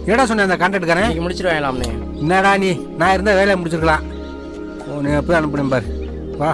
என்னடா சொன்னேன் அந்த கான்ட்ராக்ட்காரன் இன்னைக்கு முடிச்சிருவாங்களாம்ண்ணே என்னடா நீ நான் இருந்தால் வேலையை முடிச்சிருக்கலாம் ஓ நீ போய் அனுப்புனேன் பாரு வா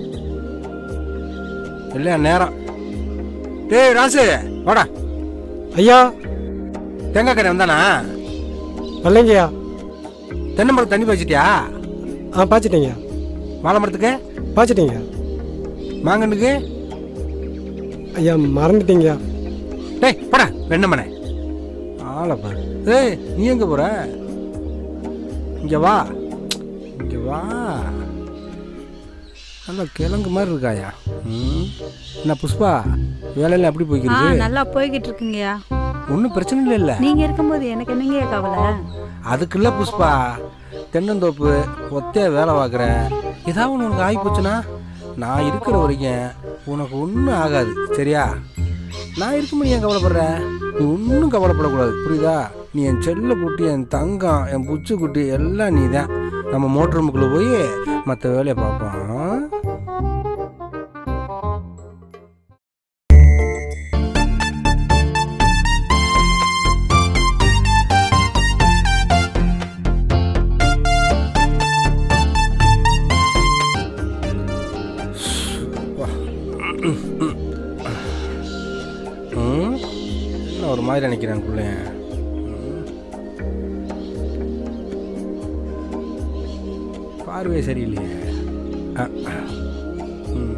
இல்லையா நேரம் டேய் ராசு வாடா ஐயா தேங்காய் கடை வந்தானா வரலைங்கய்யா தென்னை மரத்து தண்ணி பாய்ச்சிட்டியா ஆ பாய்ச்சிட்டேங்க வாழை மரத்துக்கு பாய்ச்சிட்டேங்க மாங்கன்னுக்கு ஐயா மறந்துட்டீங்கய்யா டேய் போடா வெண்ணமனே ஆளை பாரு ஏய் நீ எங்கே போற இங்கே வா இங்கே வா நல்லா கிழங்கு மாதிரி இருக்காயா ம் என்ன புஷ்பா வேலையெல்லாம் எப்படி ஆ போய்க்கிறது நல்லா போய்கிட்டு இருக்குங்கய்யா ஒன்றும் பிரச்சனை இல்லை இல்லை நீங்க இருக்கும்போது எனக்கு என்னங்கய்யா கவலை அதுக்கு இல்லை புஷ்பா தென்னந்தோப்பு ஒத்தையா வேலை பார்க்குற ஏதாவது ஒன்று உனக்கு ஆகி போச்சுன்னா நான் இருக்கிற வரைக்கும் உனக்கு ஒன்றும் ஆகாது சரியா நான் இருக்கும்போது ஏன் கவலைப்படுற நீ ஒன்றும் கவலைப்படக்கூடாது புரியுதா நீ என் செல்ல குட்டி என் தங்கம் என் புச்சு குட்டி எல்லாம் நீ தான் நம்ம மோட்டர் ரூமுக்குள்ளே போய் மற்ற வேலையை பார்ப்போம் ம் என்ன ஒரு மாதிரி நினைக்கிறேன் பிள்ளை பார்வை சரியில்லையே அ, ம்.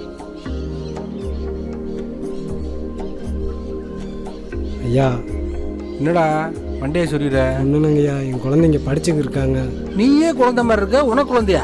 ஐயா என்னடா மண்டையை சொல்லிடுற ஒன்றுங்க ஐயா என் குழந்தைங்க படிச்சுக்கு இருக்காங்க நீயே குழந்தை மாதிரி இருக்க உனக்கு குழந்தையா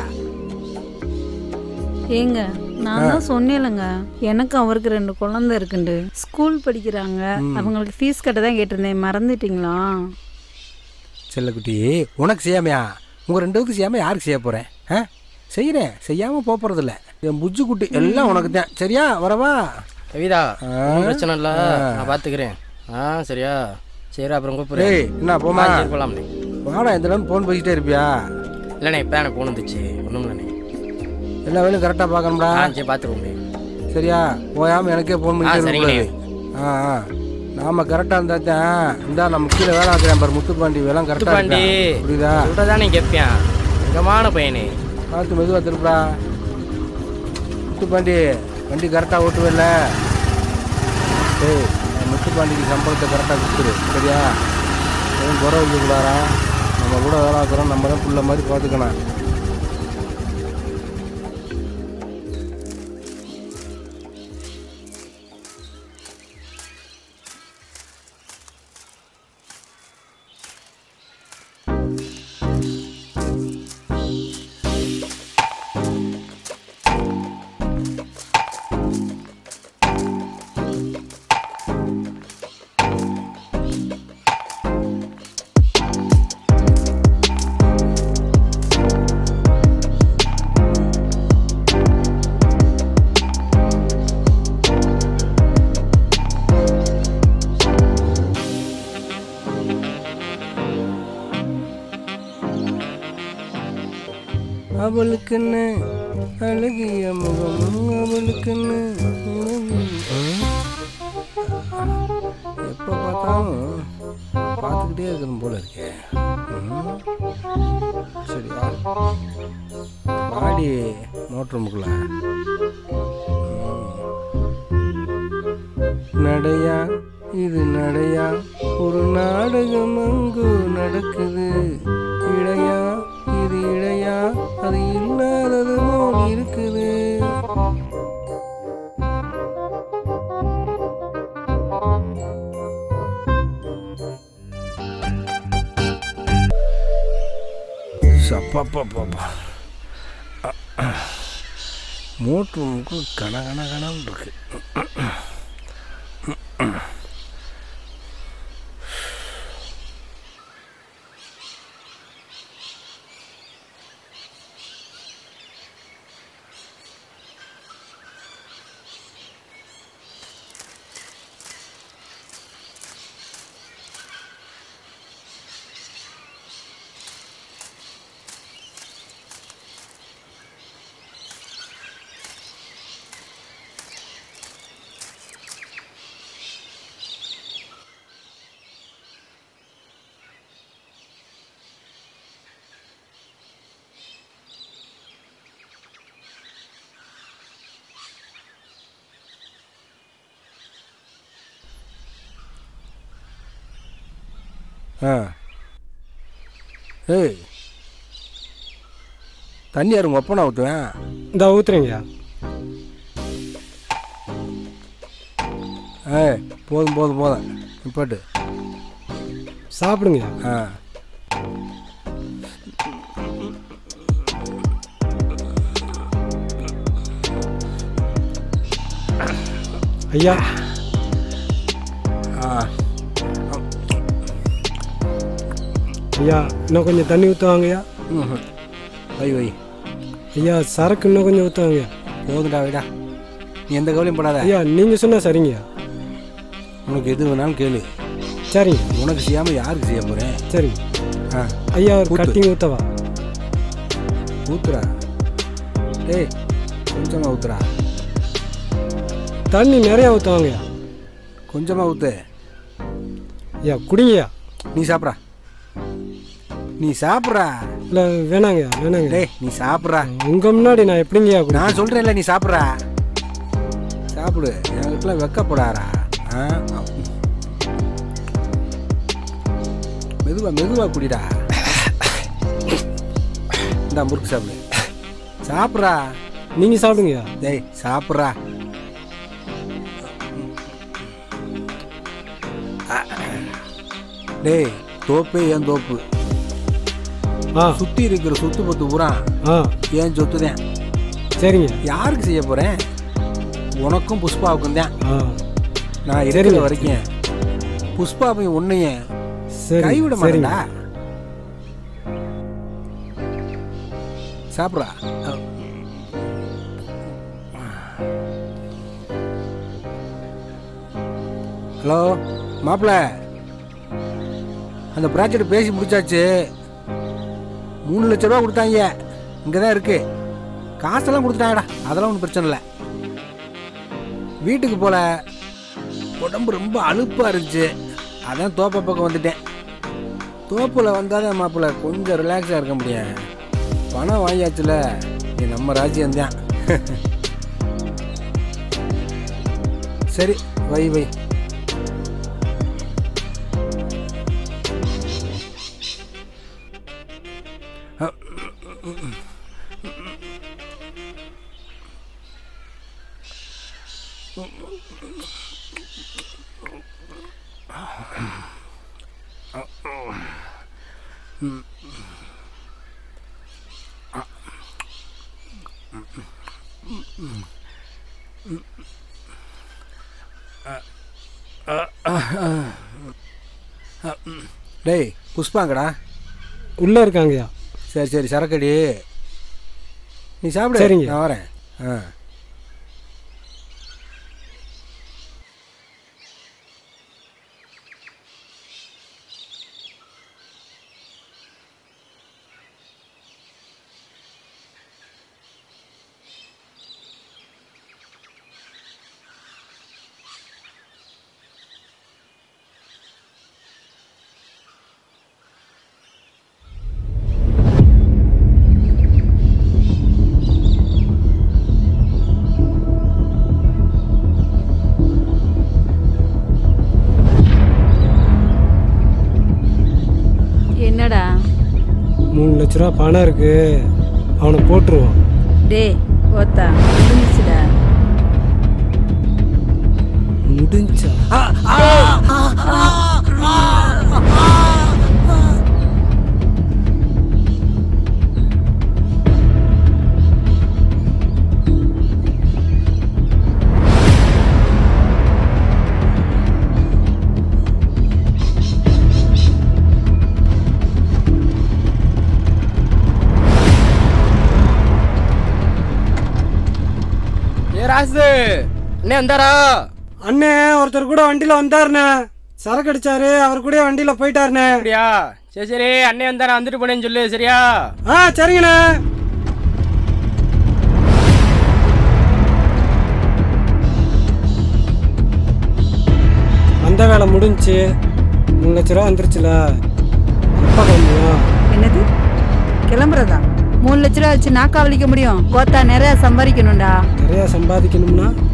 ஏங்க நான் தான் சொன்னேன்லங்க எனக்கு அவருக்கு ரெண்டு குழந்தை இருக்குண்டு ஸ்கூல் படிக்கிறாங்க அவங்களுக்கு ஃபீஸ் கட்ட தான் கேட்டிருந்தேன் மறந்துட்டீங்களா செல்லக்குட்டி உனக்கு செய்யாமையா உங்கள் ரெண்டு பேருக்கு செய்யாமல் யாருக்கு செய்ய போகிறேன் ஆ செய்கிறேன் செய்யாமல் போக போகிறதில்ல என் புஜ்ஜு குட்டி எல்லாம் உனக்கு தான் சரியா வரவா கவிதா ஆ. ஒன்றும் பிரச்சனை இல்லை நான் பார்த்துக்கிறேன் ஆ சரியா சரி அப்புறம் கூப்பிடுறேன் டேய் என்ன போமா ஆ, சரி போகலாம்ண்ணே வாடா இந்த நேரம் ஃபோன் பேசிட்டே இருப்பியா இல்லைண்ணே இப்போ எனக்கு ஃபோன் வந்துச்சு ஒன்றும் இல்லைண்ணே எல்லா வேலையும் கரெக்டாக பார்க்கணும்டா ஆ சரி பார்த்துருவோண்ணே சரியா ஓயாமல் எனக்கே ஃபோன் ஆ, பண்ணிட்டே சரிங்கண்ணே. இருக்கக்கூடாது ஆ ஆ நாம கரெக்டாக இருந்தா தான் இந்தா நம்ம கீழே வேலை ஆக்குறேன் பாரு முத்துப்பாண்டி வேலை கரெக்டாக முத்துப்பாண்டி புரியுதா சொல்கிறதானே கேட்பேன் சுகமான பையனே பார்த்து மெதுவாக திருப்படா முத்துப்பாண்டி வண்டி கரெக்டாக ஓட்டுவேல்ல டேய் நான் முத்துப்பாண்டிக்கு சம்பளத்தை கரெக்டாக கொடுத்துரு சரியா எதுவும் குறை வைக்கக்கூடாரா நம்ம கூட வேலை ஆக்குறோம் நம்ம தான் புள்ள மாதிரி பார்த்துக்கணும் அவளுக்குன்னு அழகிய முகம் அவளுக்குன்னு எப்போ பார்த்தாலும் பார்த்துக்கிட்டே இருக்கணும் போல இருக்கே ம். சரி வா வாடி மோட்டர் ரூமுக்குள்ள நடையா இது நடையா ஒரு நாடகம் அங்கு நடக்குது இடையா இது இடையா அது இல்லாதது போல் இருக்குது சப்பப்பப்பப்பா மோட்ரு ரூமுக்கு கன கன கனன்னு இருக்கு ஆ ஏய் தண்ணி யாரும் ஒப்பனை ஊற்றுவேன் இந்த ஊத்துறேங்கய்யா ஏய் போதும் போதும் போதும் நிப்பாட்டு சாப்பிடுங்கய்யா ஆ ஐயா ஆ ஐயா இன்னும் கொஞ்சம் தண்ணி ஊற்றுவாங்கய்யா ம் வை வை ஐயா சரக்கு இன்னும் கொஞ்சம் ஊற்றுவாங்கய்யா போதும்டா வைடா நீ எந்த கவலையும் படாத ஐயா நீங்கள் சொன்னால் சரிங்கய்யா உனக்கு எது வேணாலும் கேளு சரிங்க உனக்கு செய்யாமல் யாருக்கு செய்ய போகிறேன் சரிங்க ஆ ஐயா ஒரு ஊத்து. கட்டிங் ஊற்றவா ஊத்துறா டேய் கொஞ்சமாக ஊத்துறா தண்ணி நிறையா ஊற்றுவாங்கய்யா கொஞ்சமாக ஊத்து ஐயா குடிங்கய்யா நீ சாப்பிட்றா நீ சாப்பிட்றா இல்லை வேணாங்கய்யா வேணாங்க டேய் நீ சாப்பிட்றா உங்கள் முன்னாடி நான் எப்படிங்கய்யா குடி நான் சொல்கிறேன்ல நீ சாப்பிட்றா சாப்பிடு என்கிட்டலாம் வெக்கப்படாரா ஆ மெதுவா மெதுவா குடிடா இந்த முறுக்கு சாப்பிடு சாப்பிட்றா நீங்கள் சாப்பிடுங்கய்யா டேய் சாப்பிட்றா டேய் தோப்பே என் தோப்பு ஆ சுற்றி இருக்கிற சொத்து பத்து பூரா ஆ என் சொத்து தான் சரிங்க யாருக்கு செய்ய போகிறேன் உனக்கும் புஷ்பாவுக்கும் தான் ஆ நான் இருக்கிற வரைக்கும் புஷ்பாவையும் உன்னையும் சரி கைவிட சரிங்க மாட்டேன்டா சாப்பிட்றா ஹலோ மாப்பிள்ள அந்த ப்ராஜெக்ட் பேசி முடிச்சாச்சு மூணு லட்ச ரூபா கொடுத்தாங்க இங்கே தான் இருக்கு காசெல்லாம் கொடுத்துட்டாங்கடா அதெல்லாம் ஒன்றும் பிரச்சனை இல்லை வீட்டுக்கு போல உடம்பு ரொம்ப அலுப்பாக இருந்துச்சு அதான் தோப்பை பக்கம் வந்துட்டேன் தோப்பில் வந்தாதான் மாப்பிள்ள கொஞ்சம் ரிலாக்ஸாக இருக்க முடியும் பணம் வாங்கியாச்சுல இது நம்ம ராஜ்யம்தான் சரி வை வை டேய் புஷ்பாங்கடா உள்ளே இருக்காங்கய்யா சரி சரி சரக்கடி நீ சாப்பிடு சரிங்க. நான் வரேன் ஆ என்னடா மூணு லட்ச ரூபா பணம் இருக்கு அவனை போட்டுருவான் டேய் ஓத்தா முடிஞ்சிச்சுடா முடிஞ்சா ஏ ராசு அண்ணே வந்தாரா அண்ணே ஒருத்தர் கூட வண்டியில் வந்தாருண்ணே சரக்கு அடிச்சாரு அவர் கூட வண்டியில் போயிட்டாருண்ணே அப்படியா சரி சரி அண்ணே வந்தாரா வந்துட்டு போனேன்னு சொல்லு சரியா ஆ சரிங்கண்ணே அந்த வேலை முடிஞ்சுச்சு மூணு லட்ச ரூபா வந்துருச்சுல எப்போ கிளம்புவோம் என்னது கிளம்புறதா மூணு லட்ச ரூபா வச்சு நாக்கா வலிக்க முடியும் கோத்தா நிறைய சம்பாதிக்கணும்டா நிறையா சம்பாதிக்கணும்னா